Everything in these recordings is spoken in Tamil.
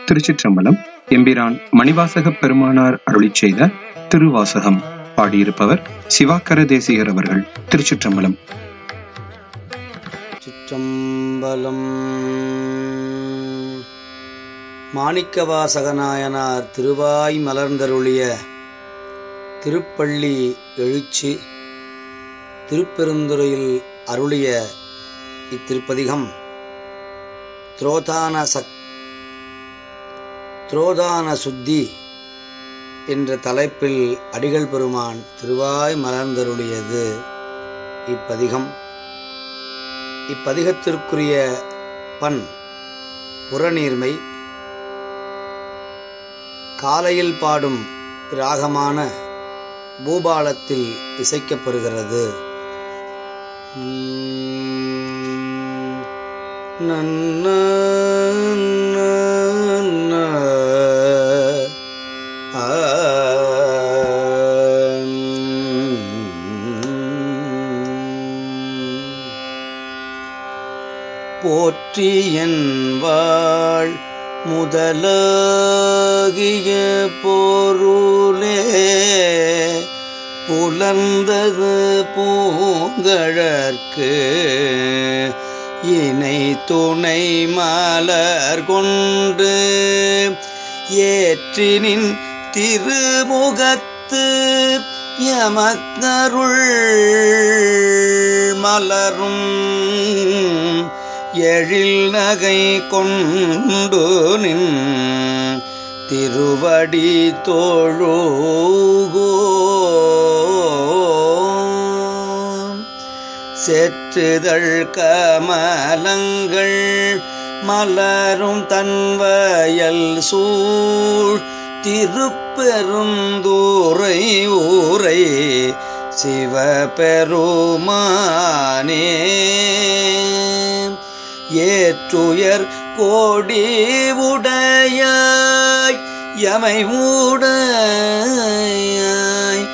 திருச்சிற்றம்பலம் எம்பிரான் மணிவாசக பெருமானார் அருளிச் செய்த திருவாசகம் பாடியிருப்பவர் சிவாக்கர தேசிகர் அவர்கள் திருச்சிற்றம்பலம் சிற்றம்பலம் மாணிக்கவாசகநாயனார் திருவாய் மலர்ந்தருளிய திருப்பள்ளி எழுச்சி திருப்பெருந்துறையில் அருளிய இத்திருப்பதிகம் துரோதான சக் துரோதான சுத்தி என்ற தலைப்பில் அடிகள் பெருமான் திருவாய் மலர்ந்தருளியது இப்பதிகம் இப்பதிகத்திற்குரிய பண் புறநீர்மை காலையில் பாடும் ராகமான பூபாலத்தில் இசைக்கப்பெறுகிறது நன்ன போற்றியன் வாழ் முதலாகிய பொருளே புலர்ந்தது பூங்கழற்கு இணை துணை மலர் கொண்டு ஏற்றினின் திருமுகத்து யமக்கருள் மலரும் எழில் நகை கொண்டு நின் திருவடி தோழுகோ செற்றுதழ் கமலங்கள் மலரும் தன்வயல் சூழ் திருப்பெருந்தூரை ஊரை சிவபெருமானே ஏற்றுயர் கோடி உடையாய் யமை உடையாய்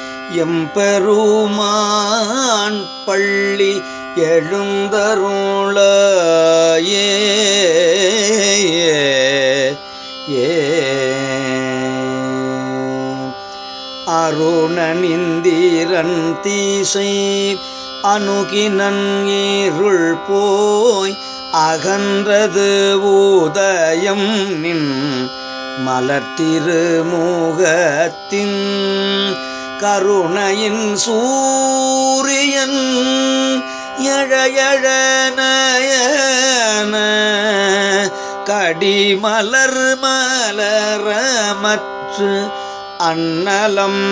எம்பெருமான் பள்ளி எழுந்தருளாயே ஏ அருணனிந்திரன் தீசை அணுகினன் இருள் போய் அகன்றது ஊதயம் நின் மலர்த்திருமுகத்தின் கருணையின் சூரியன் எழையழ நயன கடிமலர் மலரமற்று அன்னலம்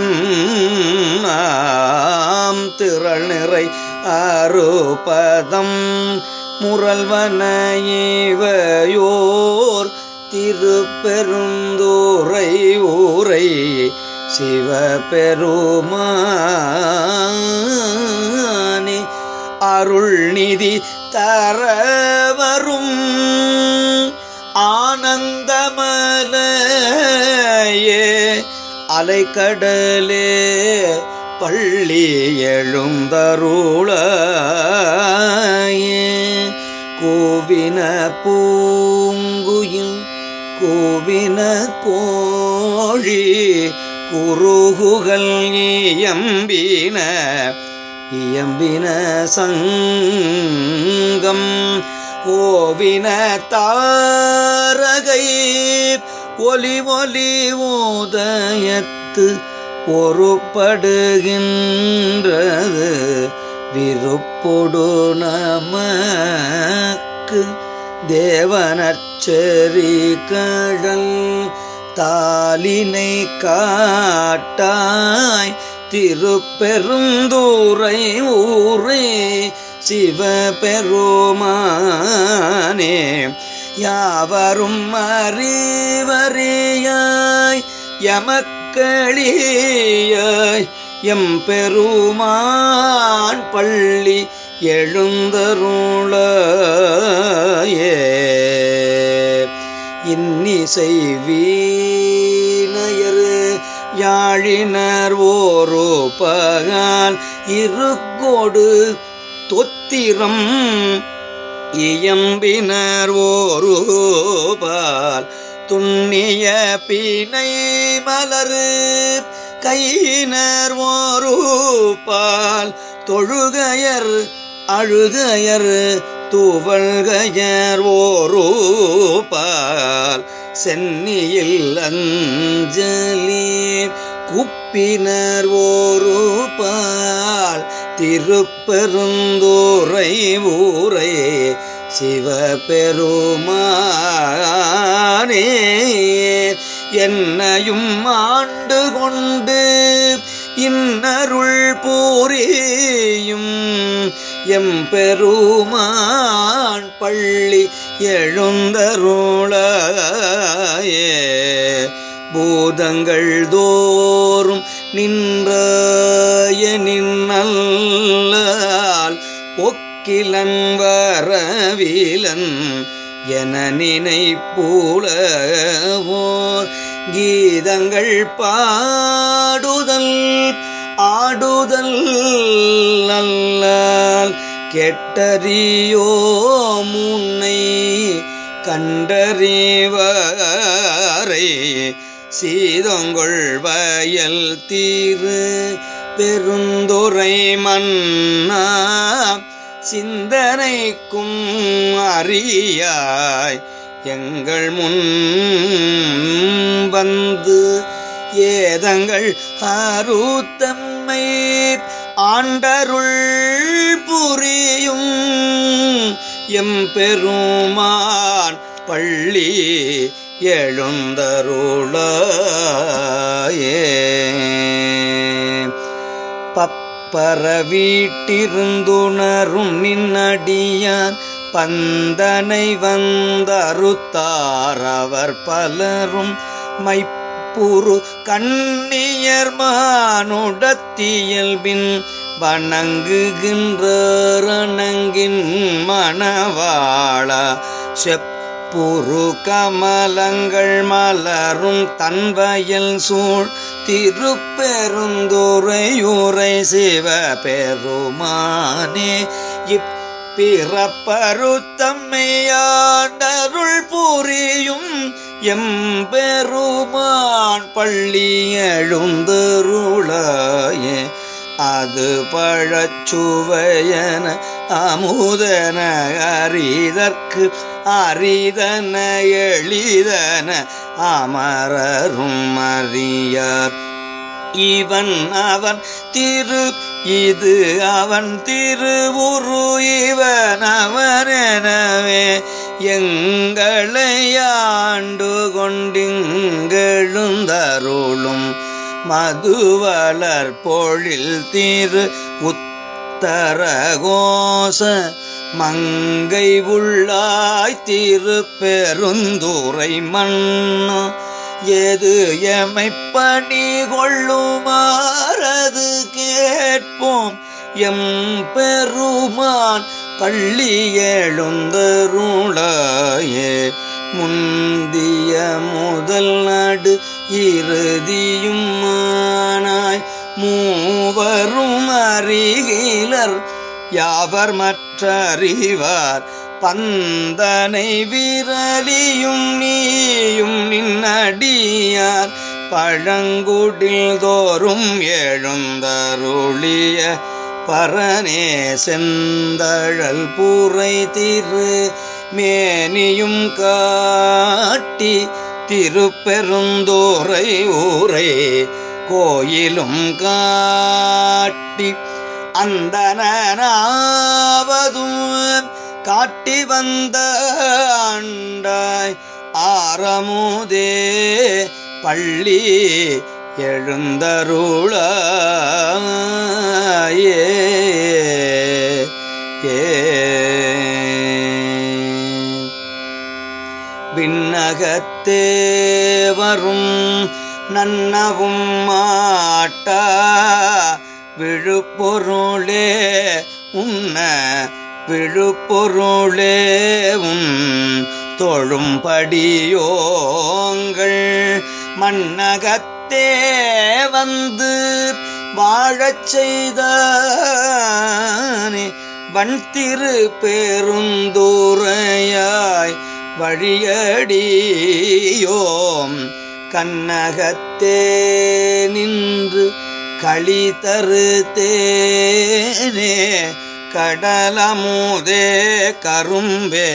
கண்ணாம் திரள் நிறை அறுபதம் முரல்வன இவையோர் திருப்பெருந்தூரை ஊரை சிவபெருமானே அருள் நிதி தரவரும் ஆனந்தமலையே அலைக்கடலே பள்ளி எழுந்தருளாயே கோவின பூங்குயில் கோவின கோழி குருகுகள் இயம்பின இயம்பின சங்கம் ஓவின தாரகை ஒலி ஒலி உதயத்து ஒருப்படுகின்றது விருப்பொடு நமக்கு தேவனச்சரி கடல் தாலினை காட்டாய் திருப்பெருந்தூரை ஊரே சிவபெருமானே யாவரும் அறிவறியாய் எமக்களியாய் எம்பெருமான் பள்ளி எழுந்தருளாயே இன்னிசை வீணையரு யாழினர் ஓரோ பகால் இருக்கோடு தொத்திரம் இயம்பினர் ஓருபால் துண்ணிய பீனை மலரு கையினர் ஓரூப்பால் தொழுகையர் அழுகையர் தூவல்கையர் ஓரூப்பால் சென்னியில் அஞ்சலி குப்பினர் ஓரூப்பால் திருப்பெருந்தூரை ஊரே சிவபெருமானே என்னையும் ஆண்டு கொண்டு இன்னருள் பூரியும் எம்பெருமான் பள்ளி எழுந்தருளாயே பூதங்கள் தோறும் நின்றாய நின்னல்லால் ஒக்கிலன் வரவிலன் என நினைப்பூலவோர் கீதங்கள் பாடுதல் ஆடுதல் நல்லால் கெட்டறியோ முன்னை கண்டறிவாரை சீதங்கொள் வயல் தீரு பெருந்துரை மன்னா சிந்தனைக்கும் அறியாய் எங்கள் முன் வந்து ஏதங்கள் அருத்தம்மை ஆண்டருள் புரியும் எம்பெருமான் பள்ளி எழுந்தருளாயே பப்பர வீட்டிருந்துணரும் நின்னடியான் பந்தனை வந்தறுத்தார் அவர் பலரும் மைப்புரு கண்ணியர் மானுடத்தியல்பின் வணங்குகின்றனங்கின் மணவாளா செப்புரு கமலங்கள் மலரும் தன்வயல் சூழ் திருப்பெருந்துரையுரை சிவ பெருமானே இப்பிறப்பருத்தம்மையாண்டருள் புரியும் எம்பெருமான் பள்ளி எழுந்தருளாயே அது பழச்சுவையன அமுதன அரிதற்கு அரிதன எளிதன அமரரும் அறியார் இவன் அவன் திரு இது அவன் திருவுரு இவன் அவனெனவே எங்களை ஆண்டு கொண்டிங்கெழுந்தருளும் மதுவலர் பொழில் திரு உத்தரகோச மங்கை உள்ளாய் திரு பெருந்துரை மன்னா எது எமை பணி கொள்ளுமாறது கேட்போம் எம் பெருமான் பள்ளி எழுந்தருளாயே முந்திய முதல் நடு இறுதியும் மானாய் மூவரும் அறிகிலர் யாவர் மற்றறிவார் பந்தனை விரலியும் நீயும் நின்னடியார் பழங்குடில் தோறும் எழுந்தருளிய பரனே செந்தழல் பூரை திரு மேனியும் காட்டி திருப்பெருந்தோரை ஊரே கோயிலும் காட்டி அந்தனாவதும் காட்டி வந்த ஆண்டாய் ஆரமுதே பள்ளி எழுந்தருளாயே ஏ விண்ணகத்தே வரும் நன்னவும் மாட்டா விழுப்பொருளே உன்ன விழுப்பொருளே உன் தொழும்படியோங்கள் மண்ணகத்தே வந்து வாழச் செய்தானே வண்திரு பெருந்துரையாய் வழியடியோம் கண்ணகத்தே நின்று களி தரு தேனே கடலமுதே கரும்பே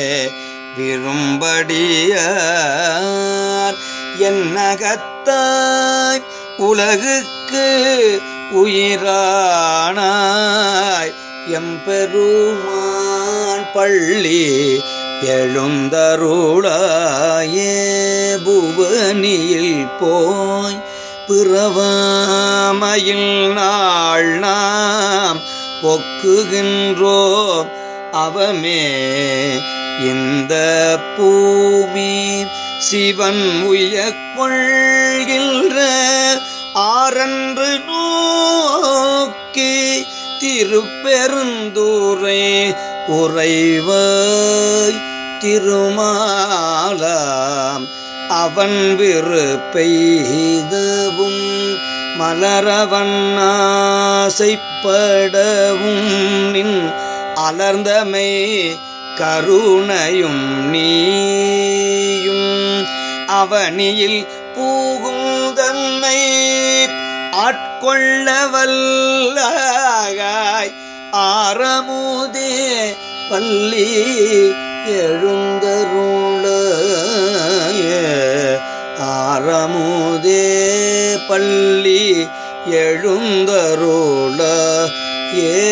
விரும்படியார் என்னகத்தாய் உலகுக்கு உயிரானாய் எம்பெருமான் பள்ளி எழுந்தருளாயே புவனியில் போய் பிறவாமையில் நாள் நாம் பொக்குகின்றோம் அவமே இந்த பூமி சிவன் உய கொள்கின்ற ஆரன்று நோக்கி திருப்பெருந்தூரை உறைவாய் திருமாலாம் அவன் விருப்பெய்தவும் மலரவன் ஆசைப்படவும் நின் அலர்ந்தமை கருணையும் நீயும் அவனியில் பூகும் தன்மை ஆட்கொள்ள வல்லாய் ஆரமுதே பள்ளி எழுந்தருள ஆரமுதே பள்ளி எழுந்தருள ஏ